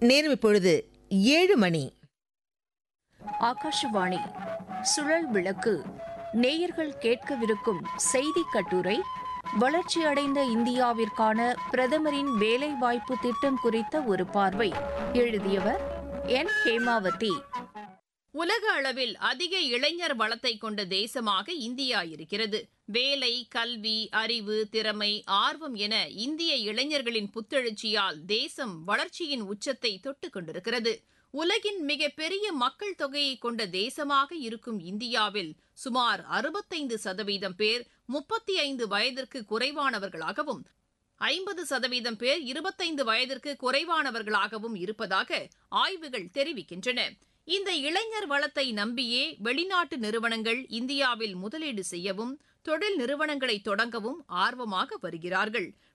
நேரம் இப்பொழுது ஏழு மணி ஆகாஷவாணி சுழல் விளக்கு நேயர்கள் கேட்கவிருக்கும் செய்தி கட்டுரை வளர்ச்சியடைந்த இந்தியாவிற்கான பிரதமரின் வேலைவாய்ப்பு திட்டம் குறித்த ஒரு பார்வை எழுதியவர் என் ஹேமாவதி உலக அளவில் அதிக இளைஞர் வளத்தை கொண்ட தேசமாக இந்தியா இருக்கிறது வேலை கல்வி அறிவு திறமை ஆர்வம் என இந்திய இளைஞர்களின் புத்தெழுச்சியால் தேசம் வளர்ச்சியின் உச்சத்தை தொட்டுக் கொண்டிருக்கிறது உலகின் மிகப்பெரிய மக்கள் தொகையை கொண்ட தேசமாக இருக்கும் இந்தியாவில் சுமார் அறுபத்தைந்து சதவீதம் பேர் முப்பத்தி ஐந்து வயதிற்கு குறைவானவர்களாகவும் ஐம்பது சதவீதம் பேர் இருபத்தைந்து வயதிற்கு குறைவானவர்களாகவும் இருப்பதாக ஆய்வுகள் தெரிவிக்கின்றன இந்த இளைஞர் வளத்தை நம்பியே வெளிநாட்டு நிறுவனங்கள் இந்தியாவில் முதலீடு செய்யவும் தொழில் நிறுவனங்களை தொடங்கவும் ஆர்வமாக வருகிறார்கள்